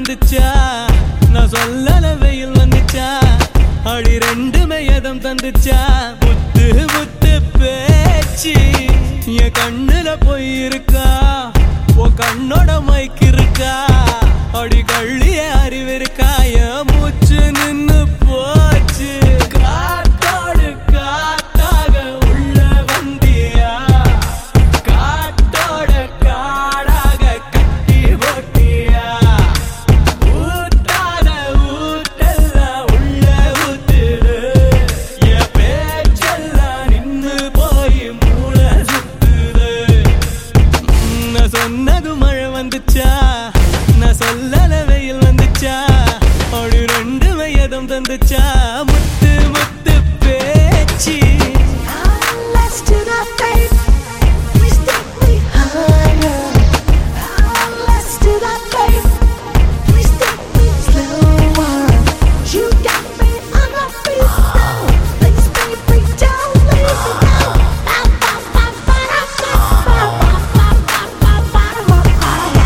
வந்துச்சா நான் சொல்லல வெயில் வந்துச்சா அடி ரெண்டுமே எதம் தந்துச்சா முத்து முத்து பேச்சு என் கண்ணுல போய் இருக்கா ஓ கண்ணோட மைக்கு இருக்கா அடி கள்ளிய அறிவு இருக்கா என் மூச்சு நின்னு போச்சு காத்தோடு காத்தாக உள்ள வந்தியா காட்டோட காடாக கட்டி போட்டியா ஊத்தாத ஊட்டெல்லாம் உள்ள ஊத்துது என் பேச்செல்லாம் நின்னு போய் மூளை சுத்துது நான் சொன்னது மழை வந்துச்சா நான் சொல்லல வெயில் வந்துச்சா அப்படி ரெண்டு வயதும் தந்துச்சா முத்து முத்து பேச்சு Let's do the faith. We stick we higher. Let's do the faith. We stick we slower. You got me on the beat now. Please baby don't leave me now. Ba ba ba ba da ba ba ba ba ba ba ba da ba ba.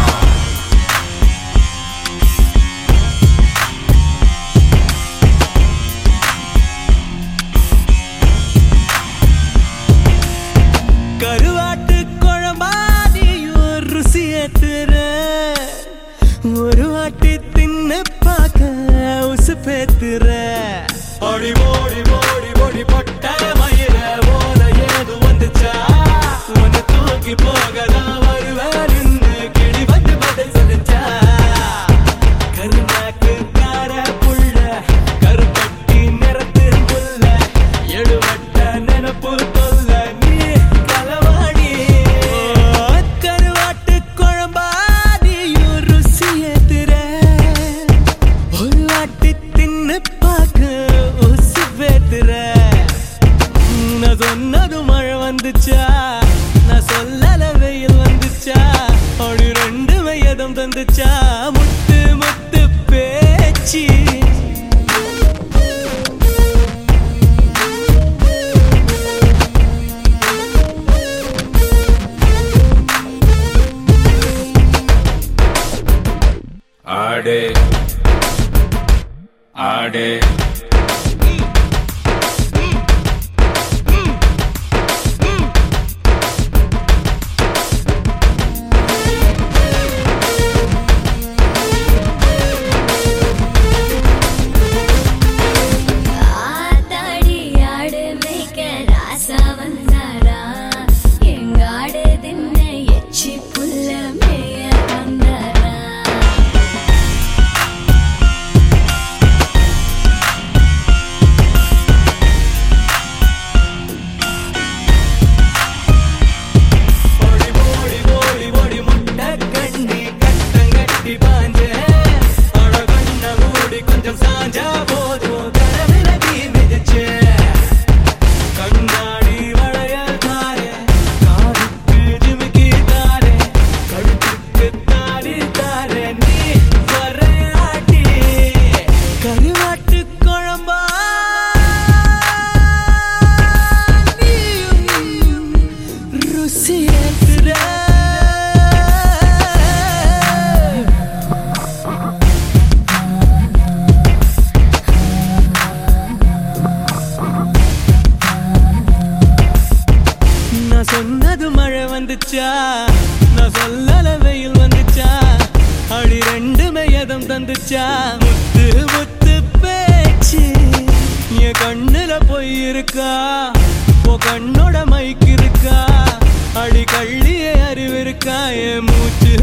கருவாட்டு குழம்பாதியும் ருசி ஏத்துற ஒரு வாட்டி தின்னு பார்க்க உசு பேத்துற ஓடி ஓடி ஓடி ஓடி பொட்ட மயிர போல ஏது வந்துச்சா உன்னை தூக்கி போகதான் வருவேன் நின்னு கிளி வந்து பதில் சொல்லிச்சா கருநாக்குக்கார புள்ள கருப்பட்டி நிறத்து புள்ள எடுவட்ட நினப்பு தொல்ல நீ களவாடி கருவாட்டு குழம்பாதியும் ருசி ஏத்துற ஒரு வாட்டி தின்னு பார்க்க உசு பேத்துற நான் சொன்னது மழை வந்துச்சா நான் சொல்லல வெயில் வந்துச்சா அப்படி ரெண்டு வயதும் தந்துச்சா முத்து முத்து பேச்சு ஆடே ஆடே ஆத்தாடி ஆடு மேய்க்க ராசா வந்தாரா எங்க ஆடு தின்ன எச்சி புல்ல மேய வந்தாரா ஓடி ஓடி ஓடி ஓடி முட்டை கண்ணி கட்டங்கட்டி பாஞ்ச அட கண்ண மூடி கொஞ்சம் சாஞ்சா போதும் கரவில தீ மிதிச்சே கண்ணாடி வளையல் தாரே காதுக்கு ஜிமிக்கி தாரே கழுத்துக்கு தாடி தாரே நீ வரையாட்டி கருவாட்டு குழம்பா நீயும் ருசி ஏத்துற நான் சொன்னது மழை வந்துச்சா நான் சொல்லல வெயில் வந்துச்சா அடி ரெண்டுமே எதம் தந்துச்சா முத்து முத்து பேச்சு என் கண்ணுல போய் இருக்கா உன் கண்ணோட மைக்கு இருக்கா அடி கள்ளிய அறிவு இருக்கா என் மூச்சு